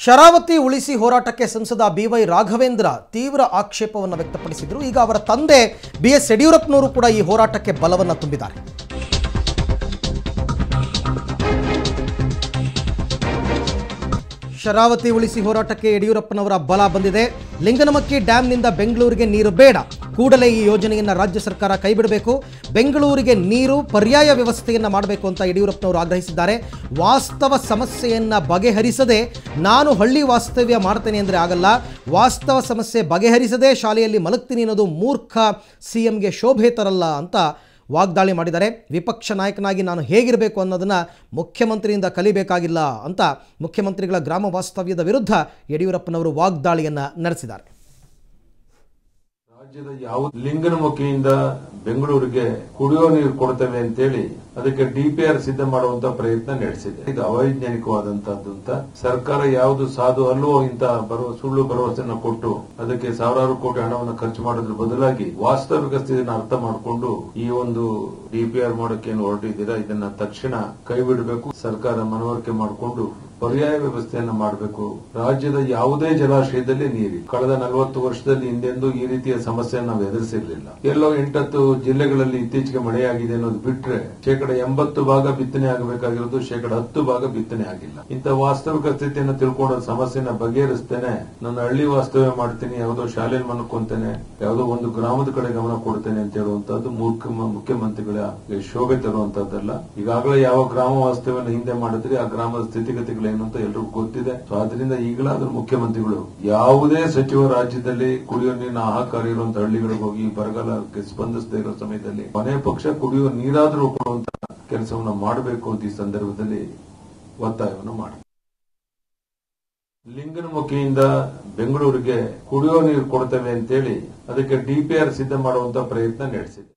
ಶರಾವತಿ ಉಳಿಸಿ ಹೋರಾಟಕ್ಕೆ ಸಂಸದ ಬಿವೈ ರಾಘವೇಂದ್ರ ತೀವ್ರ ಆಕ್ಷೇಪವನ್ನು ವ್ಯಕ್ತಪಡಿಸಿದರು ಈಗ ಅವರ ತಂದೆ ಬಿ ಎಸ್ ಯಡಿಯೂರಪ್ಪನವರು ಕೂಡ ಈ ಹೋರಾಟಕ್ಕೆ ಬಲವನ್ನು ತುಂಬಿದ್ದಾರೆ ಶರಾವತಿ ಉಳಿಸಿ ಹೋರಾಟಕ್ಕೆ ಯಡಿಯೂರಪ್ಪನವರ ಬಲ ಬಂದಿದೆ ಲಿಂಗನಮಕ್ಕಿ ಡ್ಯಾಂನಿಂದ ಬೆಂಗಳೂರಿಗೆ ನೀರು ಬೇಡ ಕೂಡಲೇ ಈ ಯೋಜನೆಯನ್ನು ರಾಜ್ಯ ಸರ್ಕಾರ ಕೈಬಿಡಬೇಕು ಬೆಂಗಳೂರಿಗೆ ನೀರು ಪರ್ಯಾಯ ವ್ಯವಸ್ಥೆಯನ್ನು ಮಾಡಬೇಕು ಅಂತ ಯಡಿಯೂರಪ್ಪನವರು ಆಗ್ರಹಿಸಿದ್ದಾರೆ ವಾಸ್ತವ ಸಮಸ್ಯೆಯನ್ನು ಬಗೆಹರಿಸದೆ ನಾನು ಹಳ್ಳಿ ವಾಸ್ತವ್ಯ ಮಾಡ್ತೇನೆ ಅಂದರೆ ಆಗಲ್ಲ ವಾಸ್ತವ ಸಮಸ್ಯೆ ಬಗೆಹರಿಸದೆ ಶಾಲೆಯಲ್ಲಿ ಮಲಗ್ತೀನಿ ಅನ್ನೋದು ಮೂರ್ಖ ಸಿ ಎಂಗೆ ಶೋಭೆ ತರಲ್ಲ ಅಂತ ವಾಗ್ದಾಳಿ ಮಾಡಿದ್ದಾರೆ ವಿಪಕ್ಷ ನಾಯಕನಾಗಿ ನಾನು ಹೇಗಿರಬೇಕು ಅನ್ನೋದನ್ನು ಮುಖ್ಯಮಂತ್ರಿಯಿಂದ ಕಲಿಬೇಕಾಗಿಲ್ಲ ಅಂತ ಮುಖ್ಯಮಂತ್ರಿಗಳ ಗ್ರಾಮ ವಾಸ್ತವ್ಯದ ವಿರುದ್ಧ ಯಡಿಯೂರಪ್ಪನವರು ವಾಗ್ದಾಳಿಯನ್ನು ನಡೆಸಿದ್ದಾರೆ ರಾಜ್ಯದ ಯಾವ ಲಿಂಗನಮುಖಿಯಿಂದ ಬೆಂಗಳೂರಿಗೆ ಕುಡಿಯೋ ನೀರು ಕೊಡ್ತೇವೆ ಅಂತೇಳಿ ಅದಕ್ಕೆ ಡಿಪಿಆರ್ ಸಿದ್ಧ ಮಾಡುವಂತ ಪ್ರಯತ್ನ ನಡೆಸಿದೆ ಇದು ಅವೈಜ್ಞಾನಿಕವಾದಂತಹದ್ದು ಅಂತ ಸರ್ಕಾರ ಯಾವುದು ಸಾಧು ಅಲ್ಲವೋ ಇಂತ ಭರವ ಸುಳ್ಳು ಭರವಸೆಯನ್ನು ಕೊಟ್ಟು ಅದಕ್ಕೆ ಸಾವಿರಾರು ಕೋಟಿ ಹಣವನ್ನು ಖರ್ಚು ಮಾಡೋದ್ರ ಬದಲಾಗಿ ವಾಸ್ತವಿಕ ಸ್ಥಿತಿಯನ್ನು ಅರ್ಥ ಮಾಡಿಕೊಂಡು ಈ ಒಂದು ಡಿಪಿಆರ್ ಮಾಡೋಕೆ ಏನು ಹೊರಟಿದ್ದೀರಾ ಇದನ್ನ ತಕ್ಷಣ ಕೈ ಬಿಡಬೇಕು ಸರ್ಕಾರ ಮನವರಿಕೆ ಮಾಡಿಕೊಂಡು ಪರ್ಯಾಯ ವ್ಯವಸ್ಥೆಯನ್ನ ಮಾಡಬೇಕು ರಾಜ್ಯದ ಯಾವುದೇ ಜಲಾಶಯದಲ್ಲಿ ನೀರಿ ಕಳೆದ ನಲವತ್ತು ವರ್ಷದಲ್ಲಿ ಹಿಂದೆಂದೂ ಈ ರೀತಿಯ ಸಮಸ್ಯೆಯನ್ನು ನಾವು ಎದುರಿಸಿರ್ಲಿಲ್ಲ ಎಲ್ಲೋ ಎಂಟತ್ತು ಜಿಲ್ಲೆಗಳಲ್ಲಿ ಇತ್ತೀಚೆಗೆ ಮಳೆಯಾಗಿದೆ ಅನ್ನೋದು ಬಿಟ್ರೆ ಶೇಕಡ ಎಂಬತ್ತು ಭಾಗ ಬಿತ್ತನೆ ಆಗಬೇಕಾಗಿರೋದು ಶೇಕಡ ಹತ್ತು ಭಾಗ ಬಿತ್ತನೆ ಆಗಿಲ್ಲ ಇಂಥ ವಾಸ್ತವಿಕ ಸ್ಥಿತಿಯನ್ನು ತಿಳ್ಕೊಂಡು ಸಮಸ್ಯೆನ ಬಗೆಹರಿಸ್ತೇನೆ ನನ್ನ ಹಳ್ಳಿ ವಾಸ್ತವ್ಯ ಮಾಡ್ತೀನಿ ಯಾವುದೋ ಶಾಲೆಯಲ್ಲಿ ಮನ್ಕೊಂತೇನೆ ಯಾವುದೋ ಒಂದು ಗ್ರಾಮದ ಕಡೆ ಗಮನ ಕೊಡ್ತೇನೆ ಅಂತ ಹೇಳುವಂತದ್ದು ಮೂರ್ಖ ಮುಖ್ಯಮಂತ್ರಿಗಳ ಶೋಭೆ ತರುವಂತದ್ದಲ್ಲ ಈಗಾಗಲೇ ಯಾವ ಗ್ರಾಮ ವಾಸ್ತವ್ಯನ ಹಿಂದೆ ಮಾಡಿದ್ರೆ ಆ ಗ್ರಾಮದ ಸ್ಥಿತಿಗತಿಗಳೇನು ಅಂತ ಎಲ್ರಿಗೂ ಗೊತ್ತಿದೆ ಸೊ ಅದರಿಂದ ಈಗಲಾದ್ರೂ ಮುಖ್ಯಮಂತ್ರಿಗಳು ಯಾವುದೇ ಸಚಿವ ರಾಜ್ಯದಲ್ಲಿ ಕುಡಿಯುವ ನೀರಿನ ಹಾಹಾಕಾರ ಇರುವಂತ ಹಳ್ಳಿಗಳಿಗೆ ಹೋಗಿ ಬರಗಾಲಕ್ಕೆ ಸ್ಪಂದಿಸದೇ ಇರೋ ಸಮಯದಲ್ಲಿ ಕೊನೆ ಪಕ್ಷ ಕುಡಿಯುವ ನೀರಾದರೂ ಕೊಡುವಂತ ಕೆಲಸವನ್ನ ಮಾಡಬೇಕು ಅಂತ ಈ ಸಂದರ್ಭದಲ್ಲಿ ಒತ್ತಾಯವನ್ನು ಮಾಡಿ ಲಿಂಗನಮುಖಿಯಿಂದ ಬೆಂಗಳೂರಿಗೆ ಕುಡಿಯೋ ನೀರು ಕೊಡ್ತೇವೆ ಅಂತೇಳಿ ಅದಕ್ಕೆ ಡಿಪಿಆರ್ ಸಿದ್ಧ ಮಾಡುವಂತ ಪ್ರಯತ್ನ ನಡೆಸಿದೆ